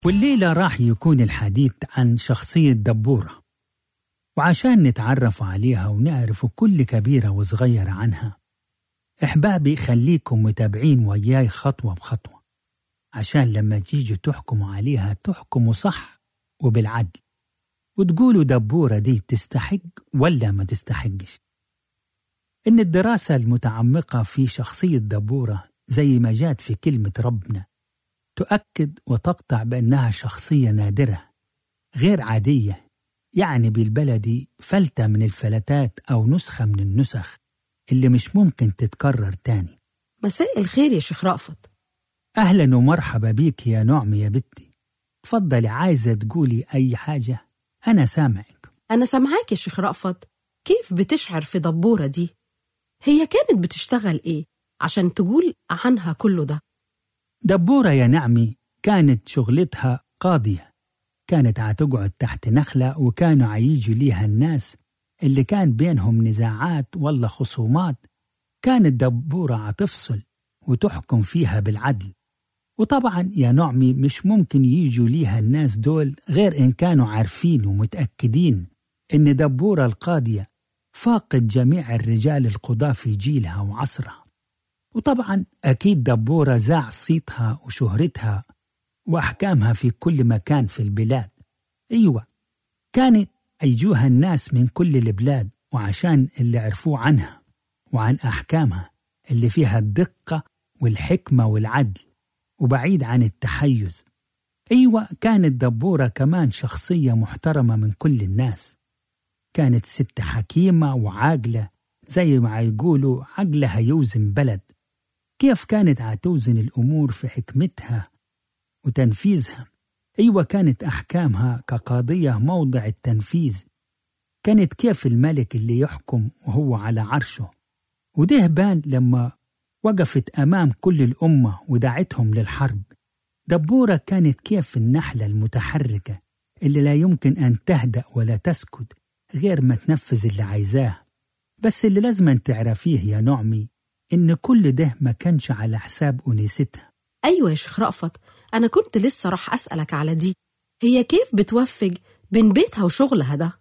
والليلة راح يكون الحديث عن شخصية دبورة وعشان نتعرف عليها ونعرف كل كبيرة وصغيرة عنها إحبابي خليكم متابعين وياي خطوة بخطوة عشان لما تيجوا تحكموا عليها تحكموا صح وبالعدل وتقولوا دبورة دي تستحق ولا ما تستحقش إن الدراسة المتعمقة في شخصية دبورة زي ما جات في كلمة ربنا تؤكد وتقطع بأنها شخصية نادرة غير عادية يعني بالبلدي فلتة من الفلتات أو نسخة من النسخ اللي مش ممكن تتكرر تاني مساء الخير يا شيخ رأفت أهلا ومرحبا بيك يا نعمة يا بنتي تفضلي عايزة تقولي أي حاجة أنا سامعك أنا سامعاك يا شيخ رأفت كيف بتشعر في دبورة دي هي كانت بتشتغل إيه عشان تقول عنها كله ده دبورة يا نعمي كانت شغلتها قاضية كانت عتقعد تحت نخلة وكانوا عيجوا ليها الناس اللي كان بينهم نزاعات ولا خصومات كانت دبورة عتفصل وتحكم فيها بالعدل وطبعا يا نعمي مش ممكن يجوا ليها الناس دول غير إن كانوا عارفين ومتأكدين إن دبورة القاضية فاقد جميع الرجال القضاة في جيلها وعصرها وطبعا أكيد دبورة زاع صيتها وشهرتها وأحكامها في كل مكان في البلاد أيوة كانت أيجوها الناس من كل البلاد وعشان اللي عرفوه عنها وعن أحكامها اللي فيها الدقة والحكمة والعدل وبعيد عن التحيز أيوة كانت دبورة كمان شخصية محترمة من كل الناس كانت ست حكيمة وعاقلة زي ما يقولوا عقلها يوزن بلد كيف كانت عتوزن الأمور في حكمتها وتنفيذها أيوة كانت أحكامها كقاضية موضع التنفيذ كانت كيف الملك اللي يحكم وهو على عرشه وده بان لما وقفت أمام كل الأمة ودعتهم للحرب دبورة كانت كيف النحلة المتحركة اللي لا يمكن أن تهدأ ولا تسكت غير ما تنفذ اللي عايزاه بس اللي لازم تعرفيه يا نعمي إن كل ده ما كانش على حساب أنيستها أيوة يا شيخ رأفت أنا كنت لسه راح أسألك على دي هي كيف بتوفق بين بيتها وشغلها ده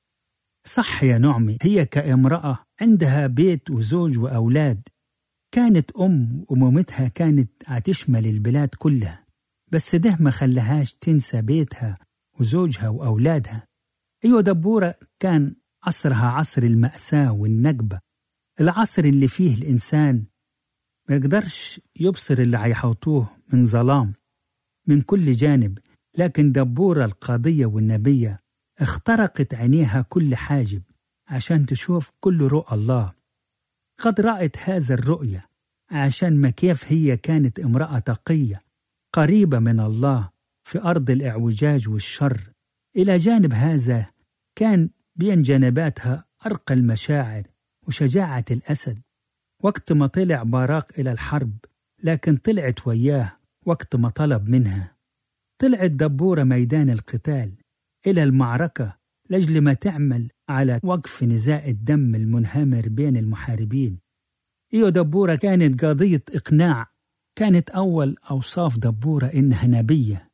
صح يا نعمي هي كامرأة عندها بيت وزوج وأولاد كانت أم ومامتها كانت هتشمل البلاد كلها بس ده ما خلاهاش تنسى بيتها وزوجها وأولادها أيوة دبورة كان عصرها عصر المأساة والنكبة العصر اللي فيه الإنسان ما يقدرش يبصر اللي هيحوطوه من ظلام من كل جانب لكن دبورة القاضية والنبية اخترقت عينيها كل حاجب عشان تشوف كل رؤى الله قد رأت هذا الرؤية عشان ما كيف هي كانت امرأة تقية قريبة من الله في أرض الإعوجاج والشر إلى جانب هذا كان بين جنباتها أرقى المشاعر وشجاعة الأسد وقت ما طلع باراق إلى الحرب لكن طلعت وياه وقت ما طلب منها طلعت دبورة ميدان القتال إلى المعركة لأجل ما تعمل على وقف نزاع الدم المنهمر بين المحاربين إيو دبورة كانت قضية إقناع كانت أول أوصاف دبورة إنها نبية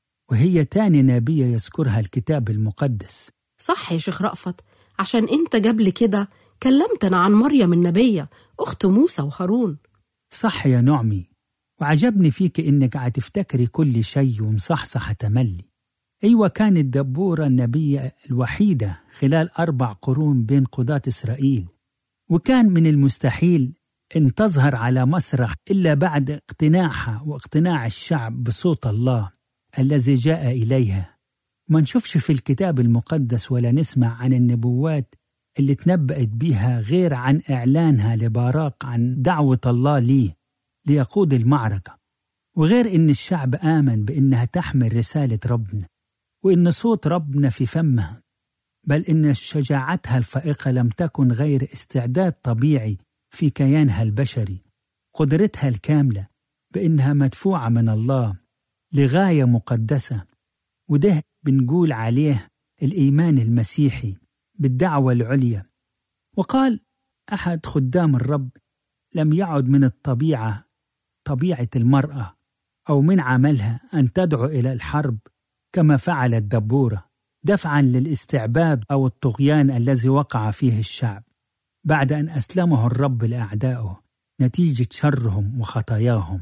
وهي تاني نبية يذكرها الكتاب المقدس صح يا شيخ رأفت عشان أنت قبل كده كلمتنا عن مريم النبية أخت موسى وهارون صح يا نعمي وعجبني فيك إنك عتفتكري كل شيء ومصحصحة تملي أيوة كانت دبورة النبية الوحيدة خلال أربع قرون بين قضاة إسرائيل وكان من المستحيل أن تظهر على مسرح إلا بعد اقتناعها واقتناع الشعب بصوت الله الذي جاء إليها ما نشوفش في الكتاب المقدس ولا نسمع عن النبوات اللي تنبأت بيها غير عن إعلانها لباراق عن دعوة الله ليه ليقود المعركة وغير إن الشعب آمن بإنها تحمل رسالة ربنا وإن صوت ربنا في فمها بل إن شجاعتها الفائقة لم تكن غير استعداد طبيعي في كيانها البشري قدرتها الكاملة بإنها مدفوعة من الله لغاية مقدسة وده بنقول عليه الإيمان المسيحي بالدعوة العليا وقال أحد خدام الرب لم يعد من الطبيعة طبيعة المرأة أو من عملها أن تدعو إلى الحرب كما فعلت دبورة دفعا للاستعباد أو الطغيان الذي وقع فيه الشعب بعد أن أسلمه الرب لأعدائه نتيجة شرهم وخطاياهم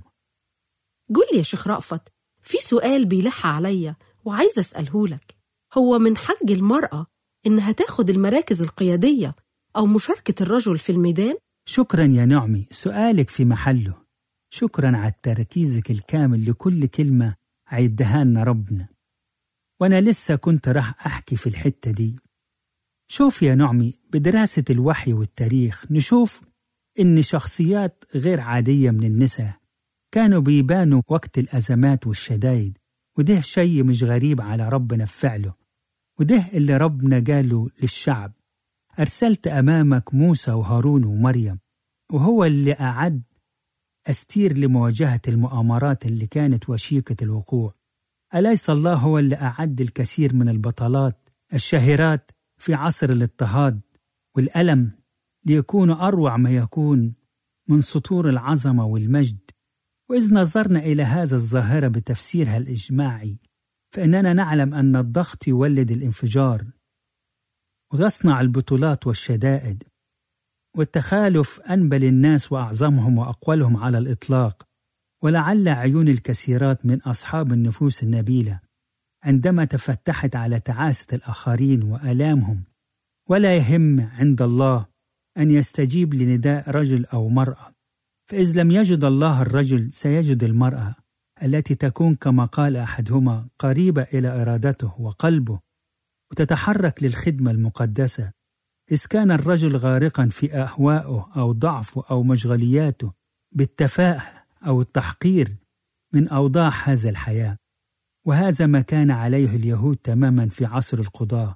قول لي يا شيخ رأفت في سؤال بيلح عليا وعايز أسأله لك هو من حق المرأة إنها تاخد المراكز القيادية أو مشاركة الرجل في الميدان؟ شكرا يا نعمي سؤالك في محله شكرا على تركيزك الكامل لكل كلمة عيدها لنا ربنا وأنا لسه كنت راح أحكي في الحتة دي شوف يا نعمي بدراسة الوحي والتاريخ نشوف إن شخصيات غير عادية من النساء كانوا بيبانوا وقت الأزمات والشدايد وده شيء مش غريب على ربنا في فعله وده اللي ربنا قاله للشعب أرسلت أمامك موسى وهارون ومريم وهو اللي أعد أستير لمواجهة المؤامرات اللي كانت وشيكة الوقوع أليس الله هو اللي أعد الكثير من البطلات الشاهرات في عصر الاضطهاد والألم ليكونوا أروع ما يكون من سطور العظمة والمجد وإذ نظرنا إلى هذا الظاهرة بتفسيرها الإجماعي فإننا نعلم أن الضغط يولد الانفجار وتصنع البطولات والشدائد والتخالف أنبل الناس وأعظمهم وأقوالهم على الإطلاق ولعل عيون الكثيرات من أصحاب النفوس النبيلة عندما تفتحت على تعاسة الآخرين وآلامهم ولا يهم عند الله أن يستجيب لنداء رجل أو مرأة فإذ لم يجد الله الرجل سيجد المرأة التي تكون كما قال أحدهما قريبة إلى إرادته وقلبه وتتحرك للخدمة المقدسة إذ كان الرجل غارقا في أهوائه أو ضعفه أو مشغلياته بالتفاهة أو التحقير من أوضاع هذا الحياة وهذا ما كان عليه اليهود تماما في عصر القضاة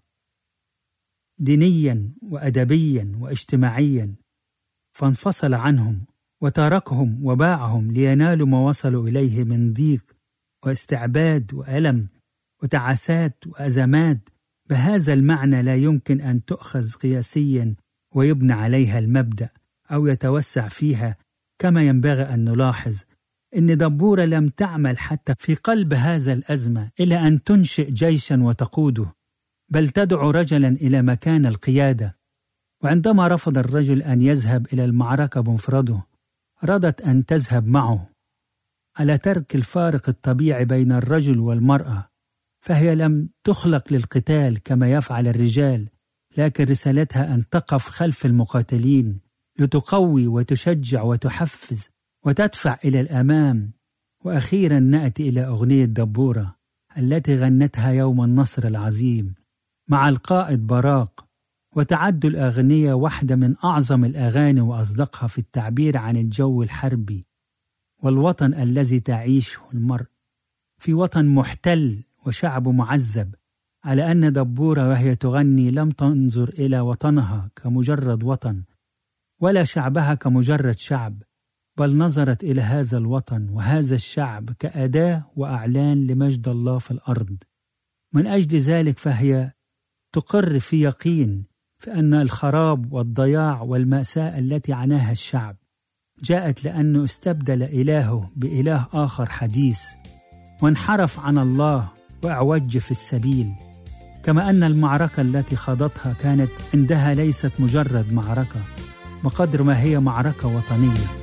دينيا وأدبيا واجتماعيا فانفصل عنهم وتركهم وباعهم لينالوا ما وصلوا إليه من ضيق واستعباد وألم وتعاسات وأزمات بهذا المعنى لا يمكن أن تؤخذ قياسيا ويبنى عليها المبدأ أو يتوسع فيها كما ينبغي أن نلاحظ إن دبورة لم تعمل حتى في قلب هذا الأزمة إلى أن تنشئ جيشا وتقوده بل تدعو رجلا إلى مكان القيادة وعندما رفض الرجل أن يذهب إلى المعركة بمفرده رضت أن تذهب معه على ترك الفارق الطبيعي بين الرجل والمرأة فهي لم تخلق للقتال كما يفعل الرجال لكن رسالتها أن تقف خلف المقاتلين لتقوي وتشجع وتحفز وتدفع إلى الأمام وأخيرا نأتي إلى أغنية دبورة التي غنتها يوم النصر العظيم مع القائد براق وتعد الأغنية واحدة من أعظم الأغاني وأصدقها في التعبير عن الجو الحربي والوطن الذي تعيشه المرء في وطن محتل وشعب معذب على أن دبورة وهي تغني لم تنظر إلى وطنها كمجرد وطن ولا شعبها كمجرد شعب بل نظرت إلى هذا الوطن وهذا الشعب كأداة وأعلان لمجد الله في الأرض من أجل ذلك فهي تقر في يقين في أن الخراب والضياع والمأساة التي عناها الشعب جاءت لأنه استبدل إلهه بإله آخر حديث وانحرف عن الله واعوج في السبيل كما ان المعركه التي خاضتها كانت عندها ليست مجرد معركه بقدر ما هي معركه وطنيه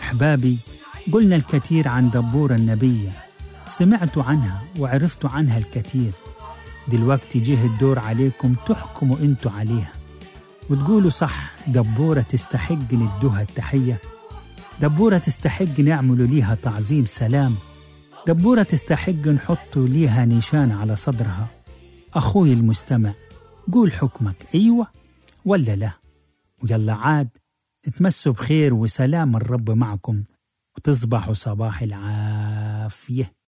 أحبابي قلنا الكثير عن دبورة النبية سمعتوا عنها وعرفتوا عنها الكثير دلوقتي جه الدور عليكم تحكموا انتوا عليها وتقولوا صح دبورة تستحق ندوها التحية دبورة تستحق نعملوا ليها تعظيم سلام دبورة تستحق نحطوا ليها نيشان على صدرها أخوي المستمع قول حكمك أيوة ولا لا ويلا عاد تمسوا بخير وسلام الرب معكم وتصبحوا صباح العافيه